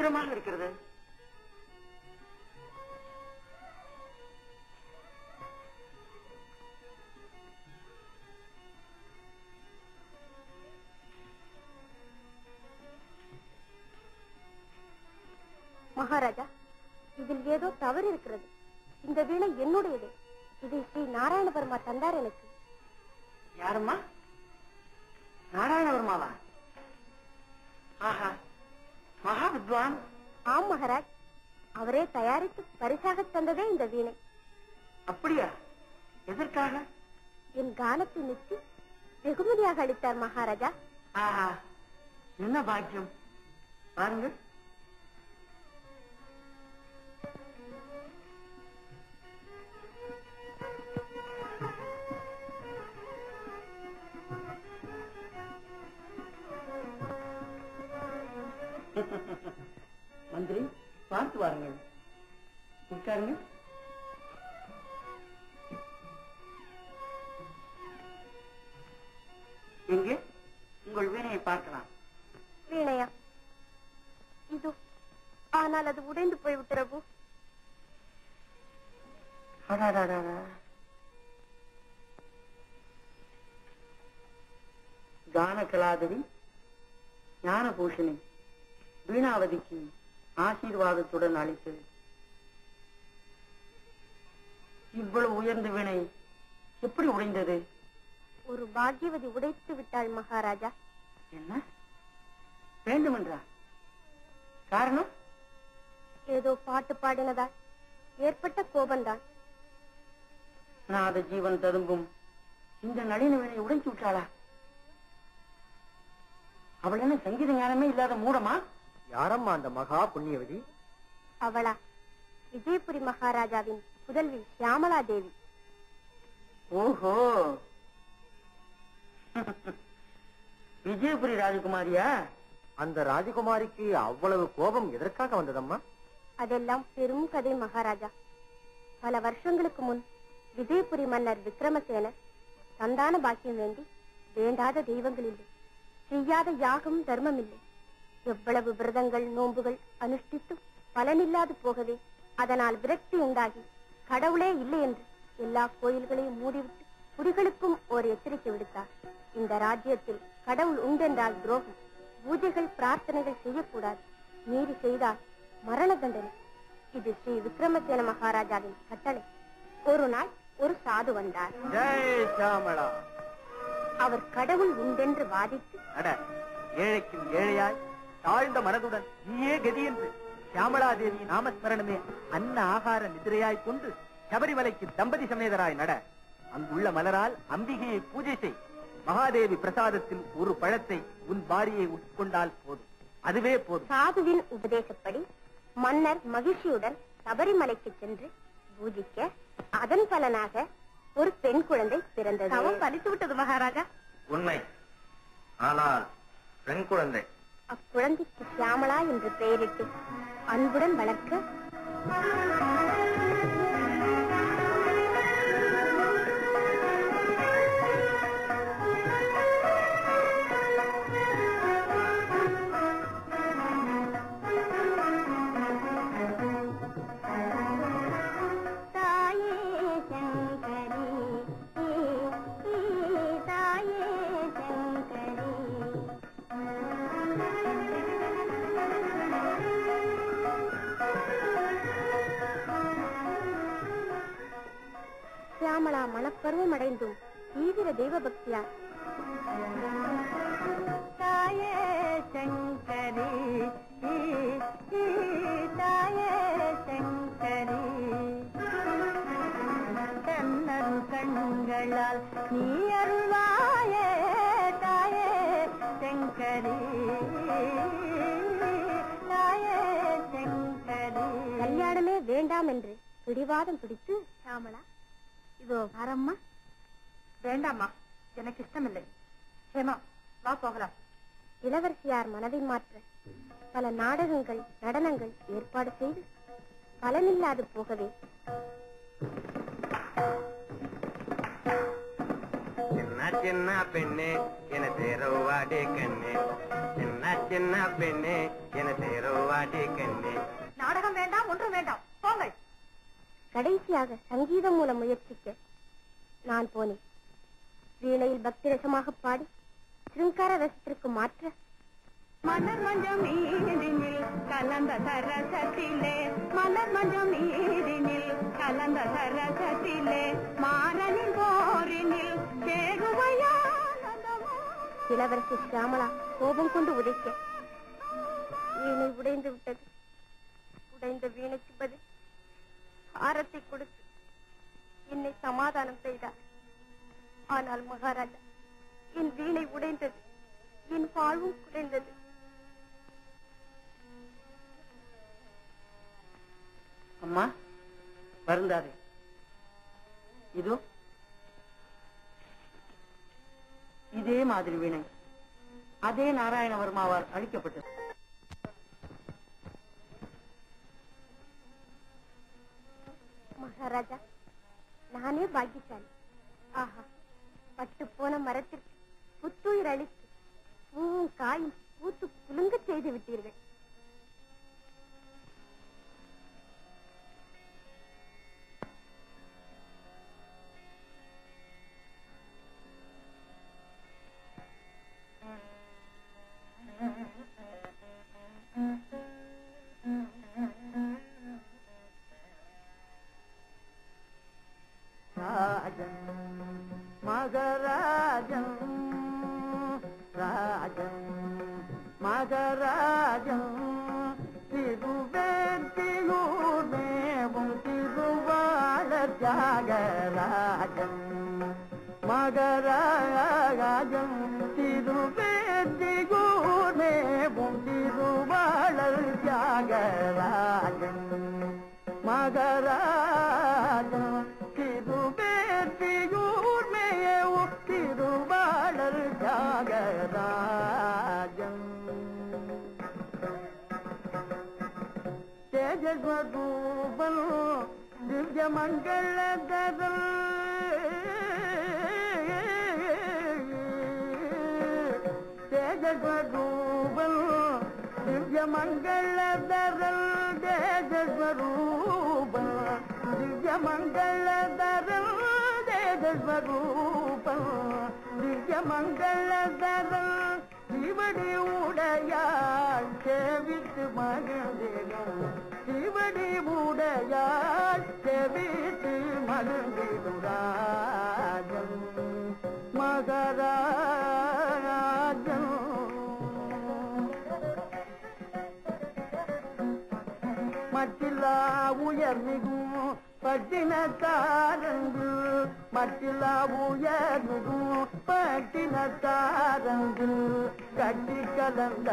விசித்திரமாக இருக்கிறது மகாராஜா இதில் ஏதோ தவறு இருக்கிறது இந்த வீணை என்னுடையது இதை ஸ்ரீ நாராயணபர்மா தந்தார் எனக்கு யாரம்மா நாராயணவர்மாவா ஆஹா மகா வித்வான் ஆம் மகாராஜ் அவரே தயாரித்து பரிசாக தந்ததே இந்த வீணை அப்படியா எதற்காக என் கானத்தை நிறுத்தி வெகுமதியாக அளித்தார் மகாராஜா ஆஹா என்ன பாக்கியம் பாருங்கள் மந்திரி பார்த்து வாருங்கள் உட்காருங்க எங்கே உங்கள் வீணையை பார்க்கலாம் வீணையா இது ஆனால் அது உடைந்து போய்விட்டு பிரபு அடாடாடாடா. கான கலாதரி ஞான பூஷணி வீணாவதிக்கு ஆசீர்வாதத்துடன் அளித்தது இவ்வளவு உயர்ந்த வீணை எப்படி உடைந்தது ஒரு பாக்யவதி உடைத்து விட்டாள் மகாராஜா என்ன வேண்டுமென்றா காரணம் ஏதோ பாட்டு பாடினதால் ஏற்பட்ட கோபம்தான் நாத ஜீவன் ததும்பும் இந்த நளின வீணை உடைச்சு விட்டாளா அவள் என்ன சங்கீத ஞானமே இல்லாத மூடமா யாரம்மா அந்த மகா புண்ணியவதி அவளா விஜயபுரி மகாராஜாவின் புதல்வி சியாமலா தேவி ஓஹோ விஜயபுரி ராஜகுமாரியா அந்த ராஜகுமாரிக்கு அவ்வளவு கோபம் எதற்காக வந்ததம்மா அதெல்லாம் பெரும் கதை மகாராஜா பல வருஷங்களுக்கு முன் விஜயபுரி மன்னர் விக்ரமசேனர் சந்தான பாக்கியம் வேண்டி வேண்டாத தெய்வங்கள் இல்லை செய்யாத யாகம் தர்மம் இல்லை எவ்வளவு விரதங்கள் நோன்புகள் அனுஷ்டித்தும் பலனில்லாது போகவே அதனால் விரக்தி உண்டாகி கடவுளே இல்லை என்று எல்லா கோயில்களையும் மூடிவிட்டு குடிகளுக்கும் ஒரு எச்சரிக்கை விடுத்தார் இந்த ராஜ்யத்தில் கடவுள் உண்டென்றால் துரோகம் பூஜைகள் பிரார்த்தனைகள் செய்யக்கூடாது மீறி செய்தால் மரண தண்டனை இது ஸ்ரீ விக்ரமசேன மகாராஜாவின் கட்டளை ஒரு நாள் ஒரு சாது வந்தார் ஜெய் சாமளா அவர் கடவுள் உண்டென்று வாதித்து அட ஏழைக்கும் ஏழையாய் தாழ்ந்த மனதுடன் நீயே கதி என்று சியாமளா தேவி நாமஸ்மரணமே அன்ன ஆகார நிதிரையாய் கொண்டு சபரிமலைக்கு தம்பதி சமேதராய் நட அங்குள்ள மலரால் அம்பிகையை பூஜை செய் மகாதேவி பிரசாதத்தில் ஒரு பழத்தை உன் பாரியை உட்கொண்டால் போதும் அதுவே போதும் சாதுவின் உபதேசப்படி மன்னர் மகிழ்ச்சியுடன் சபரிமலைக்கு சென்று பூஜிக்க அதன் பலனாக ஒரு பெண் குழந்தை பிறந்தது தவம் பலித்து விட்டது மகாராஜா உண்மை ஆனால் பெண் குழந்தை அக்குழந்தைக்கு சியாமளா என்று பெயரிட்டு அன்புடன் வளர்க்க தாயே சங்கரி தாயே சங்கரி சியாமளா மனப்பருவம் அடைந்தும் தீவிர தெய்வ பக்தியார் தாயே சங்கரி தாயே சங்கரி கண்ணன் கண்களால் நீ அருள்வாயே தாயே சங்கரி தாயே சங்கரி கல்யாணமே வேண்டாம் என்று பிடிவாதம் பிடித்து சாமளா இதோ வரம்மா வேண்டாம்மா எனக்கு இஷ்டமில்லை ஹேமா வா போகலாம் இளவரசியார் மனதை மாற்ற பல நாடகங்கள் நடனங்கள் ஏற்பாடு செய்து பலனில்லாது போகவே சின்ன சின்ன பெண்ணே என தேரவாடே கண்ணே சின்ன சின்ன பெண்ணே என சேருவாடி கண்ணே நாடகம் வேண்டாம் ஒன்றும் வேண்டாம் போங்கள் கடைசியாக சங்கீதம் மூலம் முயற்சிக்க நான் போனேன் வீணையில் பக்தி ரசமாக பாடி சிருங்கார ரசத்திற்கு மாற்ற மலர் மஞ்சம் நீரினில் கலந்த சரசத்திலே மலர் மஞ்சம் நீரினில் கலந்த சரசத்திலே மாறனின் போரினில் சேருவையானதமோ இளவரசி சியாமளா கோபம் கொண்டு உதைக்க வீணை உடைந்து விட்டது உடைந்த வீணைக்கு பதில் ஆரத்தை கொடுத்து என்னை சமாதானம் செய்தார் ஆனால் மகாராஜா என் வீணை உடைந்தது என் வாழ்வும் குறைந்தது அம்மா வருந்தாதே இதோ இதே மாதிரி வீணை அதே நாராயணவர்மாவால் அளிக்கப்பட்டது மகாராஜா நானே பாக்கியசாலி ஆஹா பட்டு போன மரத்திற்கு புத்துயிர் அளித்து பூவும் காயும் பூத்து குலுங்க செய்து விட்டீர்கள் ராஜன் மகராஜன் ராஜன் மகராஜன் திருவேற்றியூர் மேவும் திருவாளர் தியாகராஜன் மகராஜன் திருவேற்றியூர் மேவும் திருவாளர் தியாகராஜன் மகராஜன் திருவேற்றியூர் மேவு திருவாளர் தியாகராஜன் தேஜஸ்வரூபன் திவ்ய மங்களதரல் தேஜஸ்வரூபன் திவ்ய மங்களதரல் தேஜஸ்வரூபன் திவ்ய மங்களதரல் தேஜஸ்வரூபன் திவ்ய மங்களதரல் சிவடி உடையாள் சேவித்து மகிழ்ந்திடும் சிவடி உடையாள் சேவித்து மகிழ்ந்திடும் ராஜன் மகராஜன் மட்டில்லா உயர் மிகும் பட்டினத்தாரங்கு மட்டில்லா உயர் மிகும் பட்டினத்தாரங்கு கட்டி கலந்த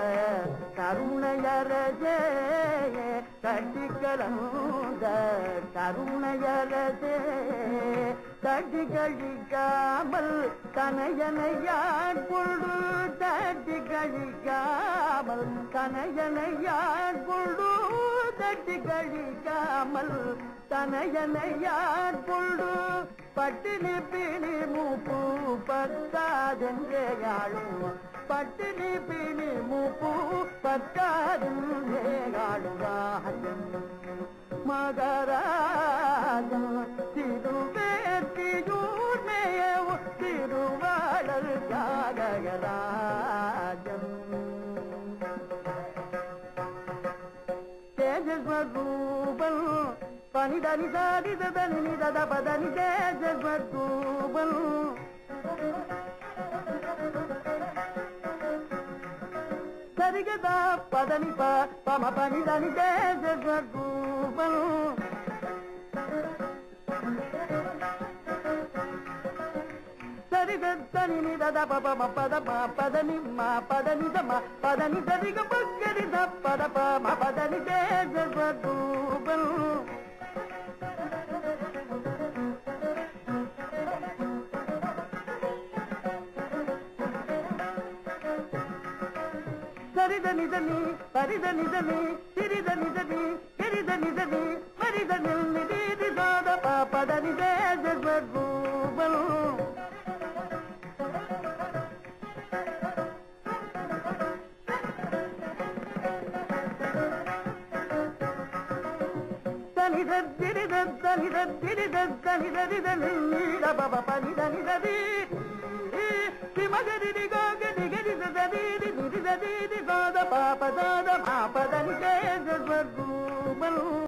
கருணையரசே கட்டி கலந்த கருணையரசே தட்டி கழிக்காமல் கனையனையான் கொண்டு தட்டி கழிக்காமல் கனையனையான் கொண்டு தட்டி கழிக்காமல் தனையனையான் கொண்டு பட்டினி பிணி மூப்பு பத்தாதென்றே யாழும் பட்டினி பிணி மூப்பு பத்தாதென்றே யாழும் ராஜன் மகராஜன் திருவேற்றியூர் மேயவு திருவாளர் ஜாகராஜன் தேஜஸ்வரூபன் பனிதனி சாதிதனி நிதத பதனி தேஜஸ்வரூபன் சரிகதா பதனி ப பம பனிதனி தேஜஸ்வரூபன் సరిగ తని నిద ద ప ప మ పద మ పద ని మ పద ని ద మ పద ని సరిగ పగ్గరి ద పద ప మ పద ని దే జగదూబల్ సరిద నిదని పరిద నిదని సిరిద నిదని గిరిద నిదని మరిద నిల్నిది సాద ప పద ని దే జగదూబల్ పాప పాప